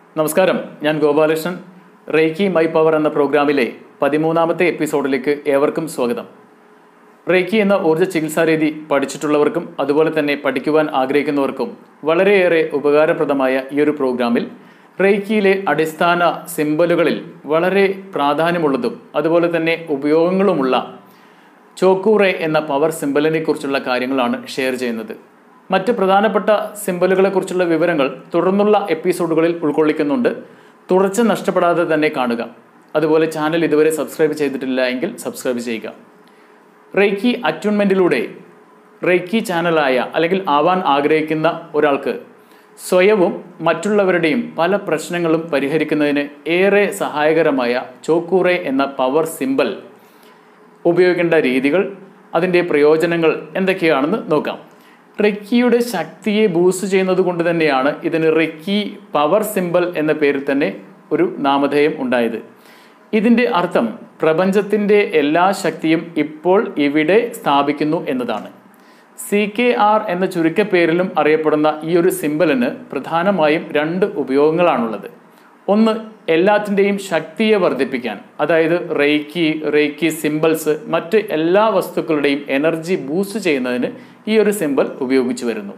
നമസ്കാരം ഞാൻ Gopalakrishnan reiki my power എന്ന പ്രോഗ്രാമിലെ പതിമൂന്നാമത്തെ എപ്പിസോഡിലേക്ക് ഏവർക്കും സ്വാഗതം റേക്കി എന്ന ഊർജ്ജ ചികിത്സാരീതി പഠിച്ചിട്ടുള്ളവർക്കും അതുപോലെ തന്നെ പഠിക്കുവാൻ ആഗ്രഹിക്കുന്നവർക്കും വളരെയേറെ ഉപകാരപ്രദമായ ഈ ഒരു പ്രോഗ്രാമിൽ റേക്കിയിലെ അടിസ്ഥാന സിമ്പലുകളിൽ വളരെ പ്രാധാന്യമുള്ളതും അതുപോലെ തന്നെ ഉപയോഗങ്ങളുമുള്ള ചോക്കൂറെ എന്ന പവർ സിമ്പലിനെ കുറിച്ചുള്ള കാര്യങ്ങളാണ് ഷെയർ ചെയ്യുന്നത് മറ്റ് പ്രധാനപ്പെട്ട സിമ്പലുകളെ കുറിച്ചുള്ള വിവരങ്ങൾ തുടർന്നുള്ള എപ്പിസോഡുകളിൽ ഉൾക്കൊള്ളിക്കുന്നുണ്ട് തുടർച്ച നഷ്ടപ്പെടാതെ തന്നെ കാണുക അതുപോലെ ചാനൽ ഇതുവരെ സബ്സ്ക്രൈബ് ചെയ്തിട്ടില്ല എങ്കിൽ സബ്സ്ക്രൈബ് ചെയ്യുക റേക്കി അറ്റ്യൂൺമെൻറ്റിലൂടെ റേക്കി ചാനലായ അല്ലെങ്കിൽ ആവാൻ ആഗ്രഹിക്കുന്ന ഒരാൾക്ക് സ്വയവും മറ്റുള്ളവരുടെയും പല പ്രശ്നങ്ങളും പരിഹരിക്കുന്നതിന് ഏറെ സഹായകരമായ ചോക്കൂറെ എന്ന പവർ സിമ്പൽ ഉപയോഗിക്കേണ്ട രീതികൾ അതിൻ്റെ പ്രയോജനങ്ങൾ എന്തൊക്കെയാണെന്ന് നോക്കാം റിക്കിയുടെ ശക്തിയെ ബൂസ്റ്റ് ചെയ്യുന്നത് കൊണ്ട് തന്നെയാണ് ഇതിന് റിക്കി പവർ സിമ്പൽ എന്ന പേരിൽ തന്നെ ഒരു നാമധേയം ഉണ്ടായത് ഇതിൻ്റെ അർത്ഥം പ്രപഞ്ചത്തിൻ്റെ എല്ലാ ശക്തിയും ഇപ്പോൾ ഇവിടെ സ്ഥാപിക്കുന്നു എന്നതാണ് സി കെ ആർ എന്ന ചുരുക്കപ്പേരിലും അറിയപ്പെടുന്ന ഈ ഒരു സിമ്പലിന് പ്രധാനമായും രണ്ട് ഉപയോഗങ്ങളാണുള്ളത് ഒന്ന് എല്ലാത്തിൻ്റെയും ശക്തിയെ വർദ്ധിപ്പിക്കാൻ അതായത് റേക്കി റേക്കി സിമ്പിൾസ് മറ്റ് എല്ലാ വസ്തുക്കളുടെയും എനർജി ബൂസ്റ്റ് ചെയ്യുന്നതിന് ഈ ഒരു സിമ്പൽ ഉപയോഗിച്ചു വരുന്നു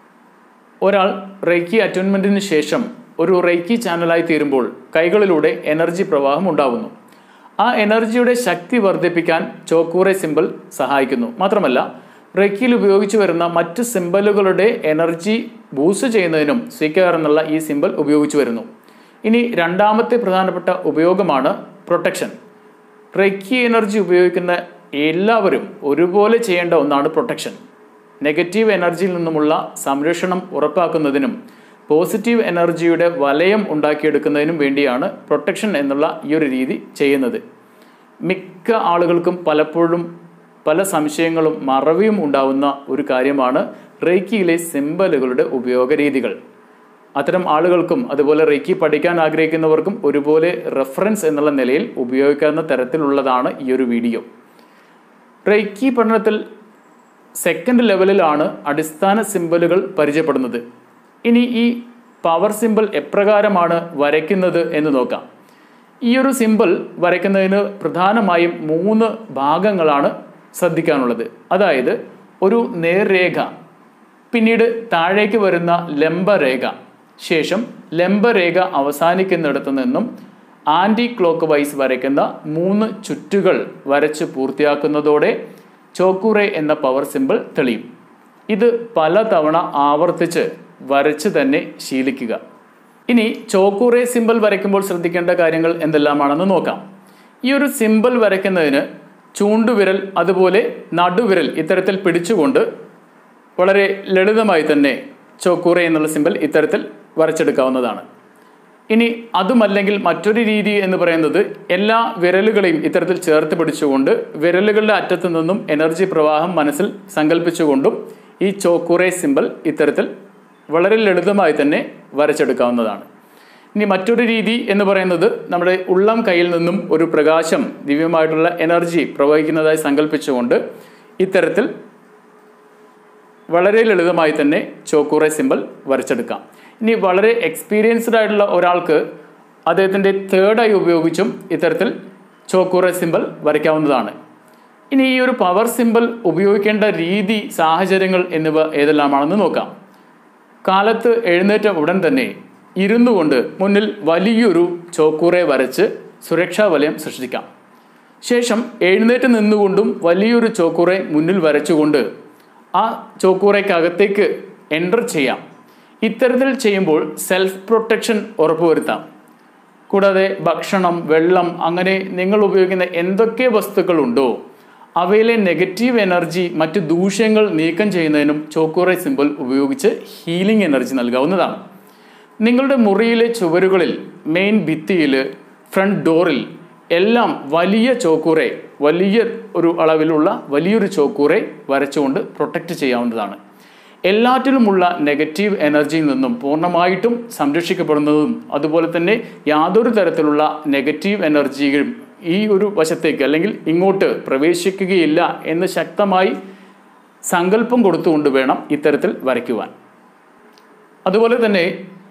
ഒരാൾ റേക്കി അറ്റോൺമെൻറ്റിന് ശേഷം ഒരു റേക്കി ചാനലായി തീരുമ്പോൾ കൈകളിലൂടെ എനർജി പ്രവാഹം ഉണ്ടാകുന്നു ആ എനർജിയുടെ ശക്തി വർദ്ധിപ്പിക്കാൻ ചോക്കൂറെ സിമ്പൽ സഹായിക്കുന്നു മാത്രമല്ല റേക്കിയിൽ ഉപയോഗിച്ചു വരുന്ന മറ്റ് സിമ്പലുകളുടെ എനർജി ബൂസ്റ്റ് ചെയ്യുന്നതിനും സ്വീകാർ എന്നുള്ള ഈ സിമ്പൽ ഉപയോഗിച്ചു വരുന്നു ഇനി രണ്ടാമത്തെ പ്രധാനപ്പെട്ട ഉപയോഗമാണ് പ്രൊട്ടക്ഷൻ റെക്കി എനർജി ഉപയോഗിക്കുന്ന എല്ലാവരും ഒരുപോലെ ചെയ്യേണ്ട ഒന്നാണ് പ്രൊട്ടക്ഷൻ നെഗറ്റീവ് എനർജിയിൽ നിന്നുമുള്ള സംരക്ഷണം ഉറപ്പാക്കുന്നതിനും പോസിറ്റീവ് എനർജിയുടെ വലയം ഉണ്ടാക്കിയെടുക്കുന്നതിനും വേണ്ടിയാണ് പ്രൊട്ടക്ഷൻ എന്നുള്ള ഈ ഒരു രീതി ചെയ്യുന്നത് മിക്ക ആളുകൾക്കും പലപ്പോഴും പല സംശയങ്ങളും മറവിയും ഉണ്ടാവുന്ന ഒരു കാര്യമാണ് റേക്കിയിലെ സിമ്പലുകളുടെ ഉപയോഗ രീതികൾ അത്തരം ആളുകൾക്കും അതുപോലെ റേക്കി പഠിക്കാൻ ആഗ്രഹിക്കുന്നവർക്കും ഒരുപോലെ റെഫറൻസ് എന്നുള്ള നിലയിൽ ഉപയോഗിക്കാവുന്ന തരത്തിലുള്ളതാണ് ഈ ഒരു വീഡിയോ റേക്കി പഠനത്തിൽ സെക്കൻഡ് ലെവലിലാണ് അടിസ്ഥാന സിമ്പലുകൾ പരിചയപ്പെടുന്നത് ഇനി ഈ പവർ സിമ്പിൾ എപ്രകാരമാണ് വരയ്ക്കുന്നത് എന്ന് നോക്കാം ഈ ഒരു സിമ്പിൾ വരയ്ക്കുന്നതിന് പ്രധാനമായും മൂന്ന് ഭാഗങ്ങളാണ് ശ്രദ്ധിക്കാനുള്ളത് അതായത് ഒരു നേർരേഖ പിന്നീട് താഴേക്ക് വരുന്ന ലംബരേഖ ശേഷം ലംബരേഖ അവസാനിക്കുന്നിടത്തു നിന്നും ആൻറ്റി ക്ലോക്ക് വൈസ് വരയ്ക്കുന്ന മൂന്ന് ചുറ്റുകൾ വരച്ച് പൂർത്തിയാക്കുന്നതോടെ ചോക്കൂറെ എന്ന പവർ സിമ്പിൾ തെളിയും ഇത് പലതവണ ആവർത്തിച്ച് വരച്ച് തന്നെ ശീലിക്കുക ഇനി ചോക്കൂറെ സിമ്പിൾ വരയ്ക്കുമ്പോൾ ശ്രദ്ധിക്കേണ്ട കാര്യങ്ങൾ എന്തെല്ലാമാണെന്ന് നോക്കാം ഈ ഒരു സിമ്പിൾ വരയ്ക്കുന്നതിന് ചൂണ്ടുവിരൽ അതുപോലെ നടുവിരൽ ഇത്തരത്തിൽ പിടിച്ചുകൊണ്ട് വളരെ ലളിതമായി തന്നെ ചോക്കൂറ എന്നുള്ള സിമ്പിൾ ഇത്തരത്തിൽ വരച്ചെടുക്കാവുന്നതാണ് ഇനി അതുമല്ലെങ്കിൽ മറ്റൊരു രീതി എന്ന് പറയുന്നത് എല്ലാ വിരലുകളെയും ഇത്തരത്തിൽ ചേർത്ത് പിടിച്ചുകൊണ്ട് വിരലുകളുടെ അറ്റത്തു നിന്നും എനർജി പ്രവാഹം മനസ്സിൽ സങ്കല്പിച്ചുകൊണ്ടും ഈ ചോക്കൂറെ സിമ്പിൾ ഇത്തരത്തിൽ വളരെ ലളിതമായി തന്നെ വരച്ചെടുക്കാവുന്നതാണ് ഇനി മറ്റൊരു രീതി എന്ന് പറയുന്നത് നമ്മുടെ ഉള്ളം കയ്യിൽ നിന്നും ഒരു പ്രകാശം ദിവ്യമായിട്ടുള്ള എനർജി പ്രവഹിക്കുന്നതായി സങ്കല്പിച്ചുകൊണ്ട് ഇത്തരത്തിൽ വളരെ ലളിതമായി തന്നെ ചോക്കൂറെ സിമ്പിൾ വരച്ചെടുക്കാം ഇനി വളരെ എക്സ്പീരിയൻസ്ഡ് ആയിട്ടുള്ള ഒരാൾക്ക് അദ്ദേഹത്തിൻ്റെ തേർഡ് ഐ ഉപയോഗിച്ചും ഇത്തരത്തിൽ ചോക്കൂറെ സിമ്പിൾ വരയ്ക്കാവുന്നതാണ് ഇനി ഈ ഒരു പവർ സിമ്പിൾ ഉപയോഗിക്കേണ്ട രീതി സാഹചര്യങ്ങൾ എന്നിവ ഏതെല്ലാമാണെന്ന് നോക്കാം കാലത്ത് എഴുന്നേറ്റ ഉടൻ തന്നെ ഇരുന്നു കൊണ്ട് മുന്നിൽ വലിയൊരു ചോക്കൂറെ വരച്ച് സുരക്ഷാ വലയം സൃഷ്ടിക്കാം ശേഷം എഴുന്നേറ്റ് നിന്നുകൊണ്ടും വലിയൊരു ചോക്കൂറെ മുന്നിൽ വരച്ചുകൊണ്ട് ആ ചോക്കൂറയ്ക്കകത്തേക്ക് എൻ്റർ ചെയ്യാം ഇത്തരത്തിൽ ചെയ്യുമ്പോൾ സെൽഫ് പ്രൊട്ടക്ഷൻ ഉറപ്പുവരുത്താം കൂടാതെ ഭക്ഷണം വെള്ളം അങ്ങനെ നിങ്ങൾ ഉപയോഗിക്കുന്ന എന്തൊക്കെ വസ്തുക്കളുണ്ടോ അവയിലെ നെഗറ്റീവ് എനർജി മറ്റ് ദൂഷ്യങ്ങൾ നീക്കം ചെയ്യുന്നതിനും ചോക്കൂറെ സിമ്പിൾ ഉപയോഗിച്ച് ഹീലിംഗ് എനർജി നൽകാവുന്നതാണ് നിങ്ങളുടെ മുറിയിലെ ചുവരുകളിൽ മെയിൻ ഭിത്തിയിൽ ഫ്രണ്ട് ഡോറിൽ എല്ലാം വലിയ ചോക്കൂറെ വലിയ ഒരു അളവിലുള്ള വലിയൊരു ചോക്കൂറെ വരച്ചുകൊണ്ട് പ്രൊട്ടക്റ്റ് ചെയ്യാവുന്നതാണ് എല്ലാറ്റിലുമുള്ള നെഗറ്റീവ് എനർജിയിൽ നിന്നും പൂർണ്ണമായിട്ടും സംരക്ഷിക്കപ്പെടുന്നതും അതുപോലെ തന്നെ യാതൊരു തരത്തിലുള്ള നെഗറ്റീവ് എനർജിയും ഈ ഒരു വശത്തേക്ക് അല്ലെങ്കിൽ ഇങ്ങോട്ട് പ്രവേശിക്കുകയില്ല എന്ന് ശക്തമായി സങ്കല്പം കൊടുത്തുകൊണ്ട് വേണം ഇത്തരത്തിൽ വരയ്ക്കുവാൻ അതുപോലെ തന്നെ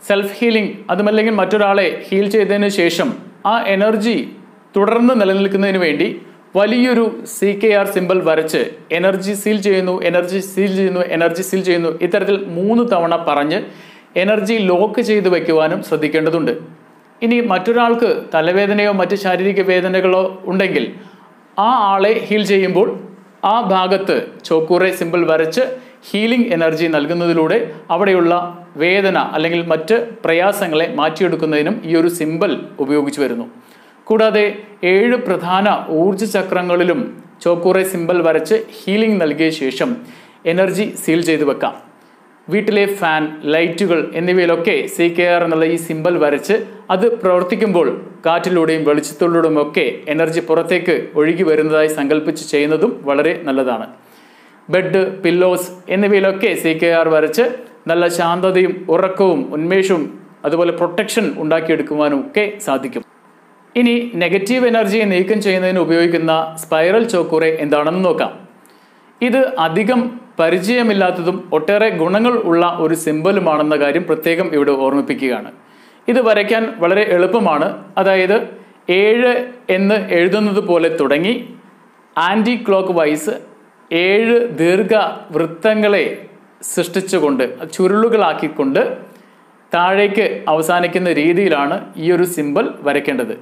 സെൽഫ് ഹീലിംഗ് അതുമല്ലെങ്കിൽ മറ്റൊരാളെ ഹീൽ ചെയ്തതിന് ശേഷം ആ എനർജി തുടർന്ന് നിലനിൽക്കുന്നതിന് വേണ്ടി വലിയൊരു സി കെ ആർ സിമ്പിൾ വരച്ച് എനർജി സീൽ ചെയ്യുന്നു എനർജി സീൽ ചെയ്യുന്നു എനർജി സീൽ ചെയ്യുന്നു ഇത്തരത്തിൽ മൂന്ന് തവണ പറഞ്ഞ് എനർജി ലോക്ക് ചെയ്ത് വെക്കുവാനും ശ്രദ്ധിക്കേണ്ടതുണ്ട് ഇനി മറ്റൊരാൾക്ക് തലവേദനയോ മറ്റ് ശാരീരിക വേദനകളോ ഉണ്ടെങ്കിൽ ആ ആളെ ഹീൽ ചെയ്യുമ്പോൾ ആ ഭാഗത്ത് ചോക്കൂറെ സിമ്പിൾ വരച്ച് ഹീലിംഗ് എനർജി നൽകുന്നതിലൂടെ അവിടെയുള്ള വേദന അല്ലെങ്കിൽ മറ്റ് പ്രയാസങ്ങളെ മാറ്റിയെടുക്കുന്നതിനും ഈ ഒരു സിമ്പിൾ ഉപയോഗിച്ചു വരുന്നു കൂടാതെ ഏഴ് പ്രധാന ഊർജ്ജ ചക്രങ്ങളിലും ചോക്കൂറെ സിമ്പിൾ വരച്ച് ഹീലിംഗ് നൽകിയ ശേഷം എനർജി സീൽ ചെയ്ത് വെക്കാം വീട്ടിലെ ഫാൻ ലൈറ്റുകൾ എന്നിവയിലൊക്കെ സി കെ ആർ എന്നുള്ള ഈ സിമ്പൽ വരച്ച് അത് പ്രവർത്തിക്കുമ്പോൾ കാറ്റിലൂടെയും വെളിച്ചത്തിലൂടെയും ഒക്കെ എനർജി പുറത്തേക്ക് ഒഴുകി വരുന്നതായി സങ്കല്പിച്ച് ചെയ്യുന്നതും വളരെ നല്ലതാണ് ബെഡ് പില്ലോസ് എന്നിവയിലൊക്കെ സി കെ ആർ വരച്ച് നല്ല ശാന്തതയും ഉറക്കവും ഉന്മേഷവും അതുപോലെ പ്രൊട്ടക്ഷൻ ഉണ്ടാക്കിയെടുക്കുവാനും ഒക്കെ സാധിക്കും ഇനി നെഗറ്റീവ് എനർജിയെ നീക്കം ചെയ്യുന്നതിന് ഉപയോഗിക്കുന്ന സ്പൈറൽ ചോക്കൂറെ എന്താണെന്ന് നോക്കാം ഇത് അധികം പരിചയമില്ലാത്തതും ഒട്ടേറെ ഗുണങ്ങൾ ഉള്ള ഒരു സിമ്പലുമാണെന്ന കാര്യം പ്രത്യേകം ഇവിടെ ഓർമ്മിപ്പിക്കുകയാണ് ഇത് വരയ്ക്കാൻ വളരെ എളുപ്പമാണ് അതായത് ഏഴ് എന്ന് എഴുതുന്നത് പോലെ തുടങ്ങി ആൻറ്റി ക്ലോക്ക് വൈസ് ഏഴ് ദീർഘ വൃത്തങ്ങളെ സൃഷ്ടിച്ചുകൊണ്ട് ചുരുളുകളാക്കിക്കൊണ്ട് താഴേക്ക് അവസാനിക്കുന്ന രീതിയിലാണ് ഈ ഒരു സിമ്പൽ വരയ്ക്കേണ്ടത്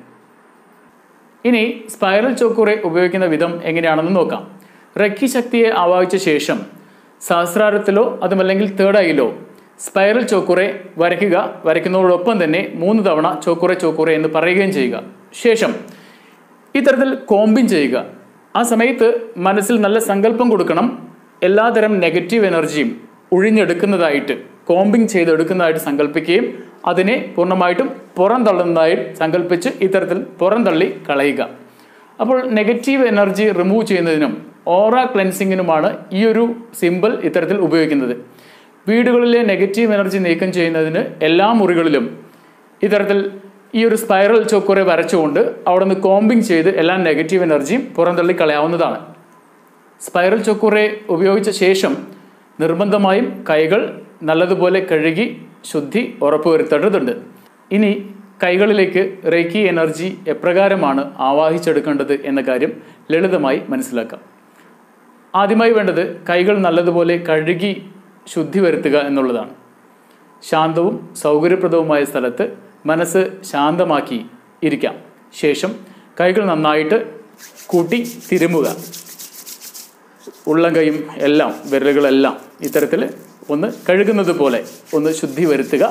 ഇനി സ്പൈറൽ ചോക്കൂറെ ഉപയോഗിക്കുന്ന വിധം എങ്ങനെയാണെന്ന് നോക്കാം റക്കി ശക്തിയെ ആവാഹിച്ച ശേഷം സഹസ്രാരത്തിലോ അതുമല്ലെങ്കിൽ തേർഡ് ഐയിലോ സ്പൈറൽ ചോക്കുറെ വരയ്ക്കുക വരയ്ക്കുന്നതോടൊപ്പം തന്നെ മൂന്ന് തവണ ചോക്കുറെ ചോക്കുറെ എന്ന് പറയുകയും ചെയ്യുക ശേഷം ഇത്തരത്തിൽ കോമ്പിൻ ചെയ്യുക ആ സമയത്ത് മനസ്സിൽ നല്ല സങ്കല്പം കൊടുക്കണം എല്ലാതരം നെഗറ്റീവ് എനർജിയും ഒഴിഞ്ഞെടുക്കുന്നതായിട്ട് കോമ്പിങ് ചെയ്തെടുക്കുന്നതായിട്ട് സങ്കല്പിക്കുകയും അതിനെ പൂർണ്ണമായിട്ടും പുറന്തള്ളുന്നതായി സങ്കല്പിച്ച് ഇത്തരത്തിൽ പുറന്തള്ളി കളയുക അപ്പോൾ നെഗറ്റീവ് എനർജി റിമൂവ് ചെയ്യുന്നതിനും ഓറ ക്ലെൻസിങ്ങിനുമാണ് ഈ ഒരു സിമ്പിൾ ഇത്തരത്തിൽ ഉപയോഗിക്കുന്നത് വീടുകളിലെ നെഗറ്റീവ് എനർജി നീക്കം ചെയ്യുന്നതിന് എല്ലാ മുറികളിലും ഇത്തരത്തിൽ ഈ ഒരു സ്പൈറൽ ചോക്കുറെ വരച്ചുകൊണ്ട് അവിടെ നിന്ന് കോമ്പിങ് ചെയ്ത് എല്ലാ നെഗറ്റീവ് എനർജിയും പുറന്തള്ളി കളയാവുന്നതാണ് സ്പൈറൽ ചോക്കുറെ ഉപയോഗിച്ച ശേഷം നിർബന്ധമായും കൈകൾ നല്ലതുപോലെ കഴുകി ശുദ്ധി ഉറപ്പുവരുത്തേണ്ടതുണ്ട് ഇനി കൈകളിലേക്ക് റേക്കി എനർജി എപ്രകാരമാണ് ആവാഹിച്ചെടുക്കേണ്ടത് എന്ന കാര്യം ലളിതമായി മനസ്സിലാക്കാം ആദ്യമായി വേണ്ടത് കൈകൾ നല്ലതുപോലെ കഴുകി ശുദ്ധി വരുത്തുക എന്നുള്ളതാണ് ശാന്തവും സൗകര്യപ്രദവുമായ സ്ഥലത്ത് മനസ്സ് ശാന്തമാക്കി ഇരിക്കാം ശേഷം കൈകൾ നന്നായിട്ട് കൂട്ടി തിരുമുക ഉള്ളം കൈയും എല്ലാം വിരലുകളെല്ലാം ഇത്തരത്തിൽ ഒന്ന് കഴുകുന്നത് പോലെ ഒന്ന് ശുദ്ധി വരുത്തുക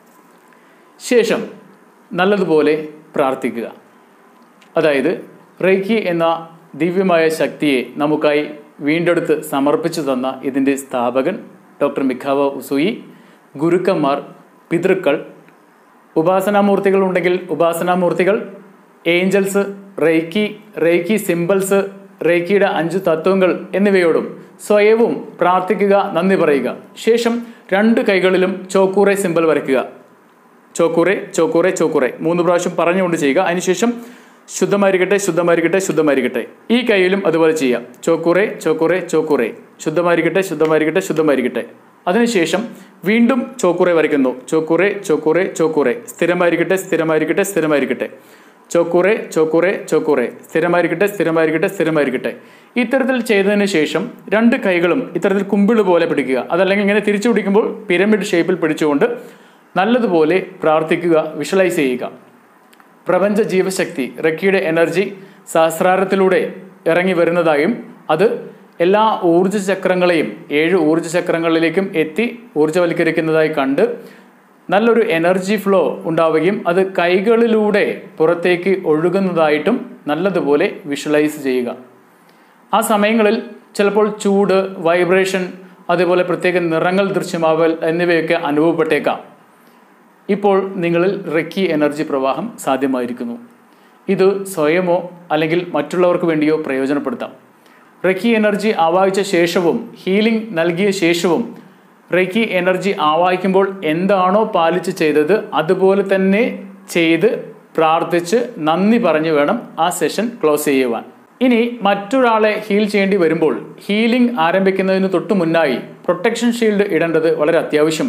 ശേഷം നല്ലതുപോലെ പ്രാർത്ഥിക്കുക അതായത് റേക്കി എന്ന ദിവ്യമായ ശക്തിയെ നമുക്കായി വീണ്ടെടുത്ത് സമർപ്പിച്ചു തന്ന ഇതിൻ്റെ സ്ഥാപകൻ ഡോക്ടർ മിഖാവ ഉസൂയി ഗുരുക്കന്മാർ പിതൃക്കൾ ഉപാസനാമൂർത്തികൾ ഉണ്ടെങ്കിൽ ഉപാസനാമൂർത്തികൾ ഏഞ്ചൽസ് റേക്കി റേക്കി സിമ്പിൾസ് റേക്കിയുടെ അഞ്ച് തത്വങ്ങൾ എന്നിവയോടും സ്വയവും പ്രാർത്ഥിക്കുക നന്ദി പറയുക ശേഷം രണ്ട് കൈകളിലും ചോക്കൂറെ സിമ്പിൾ വരയ്ക്കുക ചോക്കൂറെ ചോക്കൂറെ ചോക്കൂറെ മൂന്ന് പ്രാവശ്യം പറഞ്ഞുകൊണ്ട് ചെയ്യുക അതിനുശേഷം ശുദ്ധമായിരിക്കട്ടെ ശുദ്ധമായിരിക്കട്ടെ ശുദ്ധമായിരിക്കട്ടെ ഈ കൈയിലും അതുപോലെ ചെയ്യാം ചോക്കൂറെ ചോക്കൂറെ ചോക്കൂറെ ശുദ്ധമായിരിക്കട്ടെ ശുദ്ധമായിരിക്കട്ടെ ശുദ്ധമായിരിക്കട്ടെ അതിനുശേഷം വീണ്ടും ചോക്കൂറെ വരയ്ക്കുന്നു ചോക്കൂറെ ചോക്കൂറെ ചോക്കൂറെ സ്ഥിരമായിരിക്കട്ടെ സ്ഥിരമായിരിക്കട്ടെ സ്ഥിരമായിരിക്കട്ടെ ചോക്കൂറെ ചോക്കൂറെ ചോക്കൂറെ സ്ഥിരമായിരിക്കട്ടെ സ്ഥിരമായിരിക്കട്ടെ സ്ഥിരമായിരിക്കട്ടെ ഇത്തരത്തിൽ ചെയ്തതിന് ശേഷം രണ്ട് കൈകളും ഇത്തരത്തിൽ കുമ്പിള് പോലെ പിടിക്കുക അതല്ലെങ്കിൽ ഇങ്ങനെ തിരിച്ചു പിടിക്കുമ്പോൾ പിരമിഡ് ഷേപ്പിൽ പിടിച്ചുകൊണ്ട് നല്ലതുപോലെ പ്രാർത്ഥിക്കുക വിഷ്വലൈസ് ചെയ്യുക പ്രപഞ്ച ജീവശക്തി റക്കിയുടെ എനർജി സഹസ്രാരത്തിലൂടെ ഇറങ്ങി വരുന്നതായും അത് എല്ലാ ഊർജ്ജ ചക്രങ്ങളെയും ഏഴ് ഊർജ്ജ ചക്രങ്ങളിലേക്കും എത്തി ഊർജ്ജവൽക്കരിക്കുന്നതായി കണ്ട് നല്ലൊരു എനർജി ഫ്ലോ ഉണ്ടാവുകയും അത് കൈകളിലൂടെ പുറത്തേക്ക് ഒഴുകുന്നതായിട്ടും നല്ലതുപോലെ വിഷ്വലൈസ് ചെയ്യുക ആ സമയങ്ങളിൽ ചിലപ്പോൾ ചൂട് വൈബ്രേഷൻ അതേപോലെ പ്രത്യേക നിറങ്ങൾ ദൃശ്യമാവൽ എന്നിവയൊക്കെ അനുഭവപ്പെട്ടേക്കാം ഇപ്പോൾ നിങ്ങളിൽ റെക്കി എനർജി പ്രവാഹം സാധ്യമായിരിക്കുന്നു ഇത് സ്വയമോ അല്ലെങ്കിൽ മറ്റുള്ളവർക്ക് വേണ്ടിയോ പ്രയോജനപ്പെടുത്താം റെക്കി എനർജി ആവാഹിച്ച ശേഷവും ഹീലിംഗ് നൽകിയ ശേഷവും റെക്കി എനർജി ആവാഹിക്കുമ്പോൾ എന്താണോ പാലിച്ച് ചെയ്തത് അതുപോലെ തന്നെ ചെയ്ത് പ്രാർത്ഥിച്ച് നന്ദി പറഞ്ഞു വേണം ആ സെഷൻ ക്ലോസ് ചെയ്യുവാൻ ഇനി മറ്റൊരാളെ ഹീൽ ചെയ്യേണ്ടി വരുമ്പോൾ ഹീലിംഗ് ആരംഭിക്കുന്നതിന് തൊട്ട് മുന്നായി പ്രൊട്ടക്ഷൻ ഷീൽഡ് ഇടേണ്ടത് വളരെ അത്യാവശ്യമാണ്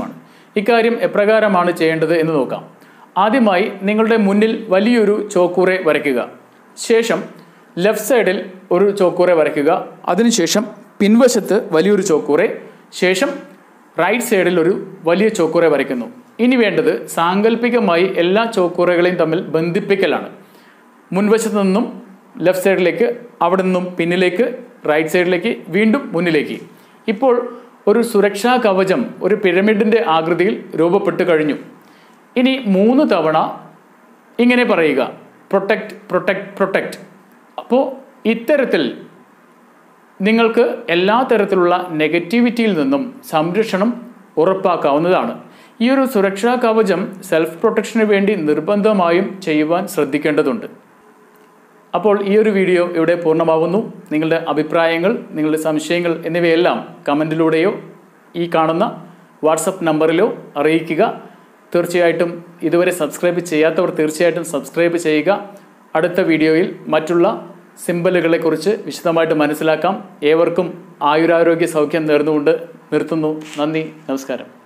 ഇക്കാര്യം എപ്രകാരമാണ് ചെയ്യേണ്ടത് എന്ന് നോക്കാം ആദ്യമായി നിങ്ങളുടെ മുന്നിൽ വലിയൊരു ചോക്കൂറെ വരയ്ക്കുക ശേഷം ലെഫ്റ്റ് സൈഡിൽ ഒരു ചോക്കൂറെ വരയ്ക്കുക അതിനുശേഷം പിൻവശത്ത് വലിയൊരു ചോക്കൂറെ ശേഷം റൈറ്റ് സൈഡിൽ ഒരു വലിയ ചോക്കൂറെ വരയ്ക്കുന്നു ഇനി വേണ്ടത് സാങ്കല്പികമായി എല്ലാ ചോക്കൂറകളെയും തമ്മിൽ ബന്ധിപ്പിക്കലാണ് മുൻവശത്ത് നിന്നും ലെഫ്റ്റ് സൈഡിലേക്ക് അവിടെ നിന്നും പിന്നിലേക്ക് റൈറ്റ് സൈഡിലേക്ക് വീണ്ടും മുന്നിലേക്ക് ഇപ്പോൾ ഒരു സുരക്ഷാ കവചം ഒരു പിരമിഡിൻ്റെ ആകൃതിയിൽ രൂപപ്പെട്ടു കഴിഞ്ഞു ഇനി മൂന്ന് തവണ ഇങ്ങനെ പറയുക പ്രൊട്ടക്റ്റ് പ്രൊട്ടക്റ്റ് പ്രൊട്ടക്റ്റ് അപ്പോൾ ഇത്തരത്തിൽ നിങ്ങൾക്ക് എല്ലാ തരത്തിലുള്ള നെഗറ്റിവിറ്റിയിൽ നിന്നും സംരക്ഷണം ഉറപ്പാക്കാവുന്നതാണ് ഈ ഒരു സുരക്ഷാ കവചം സെൽഫ് പ്രൊട്ടക്ഷന് വേണ്ടി നിർബന്ധമായും ചെയ്യുവാൻ ശ്രദ്ധിക്കേണ്ടതുണ്ട് അപ്പോൾ ഈ ഒരു വീഡിയോ ഇവിടെ പൂർണ്ണമാവുന്നു നിങ്ങളുടെ അഭിപ്രായങ്ങൾ നിങ്ങളുടെ സംശയങ്ങൾ എന്നിവയെല്ലാം കമൻറ്റിലൂടെയോ ഈ കാണുന്ന വാട്സപ്പ് നമ്പറിലോ അറിയിക്കുക തീർച്ചയായിട്ടും ഇതുവരെ സബ്സ്ക്രൈബ് ചെയ്യാത്തവർ തീർച്ചയായിട്ടും സബ്സ്ക്രൈബ് ചെയ്യുക അടുത്ത വീഡിയോയിൽ മറ്റുള്ള സിമ്പലുകളെക്കുറിച്ച് വിശദമായിട്ട് മനസ്സിലാക്കാം ഏവർക്കും ആയുരാരോഗ്യ സൗഖ്യം നേർന്നുകൊണ്ട് നിർത്തുന്നു നന്ദി നമസ്കാരം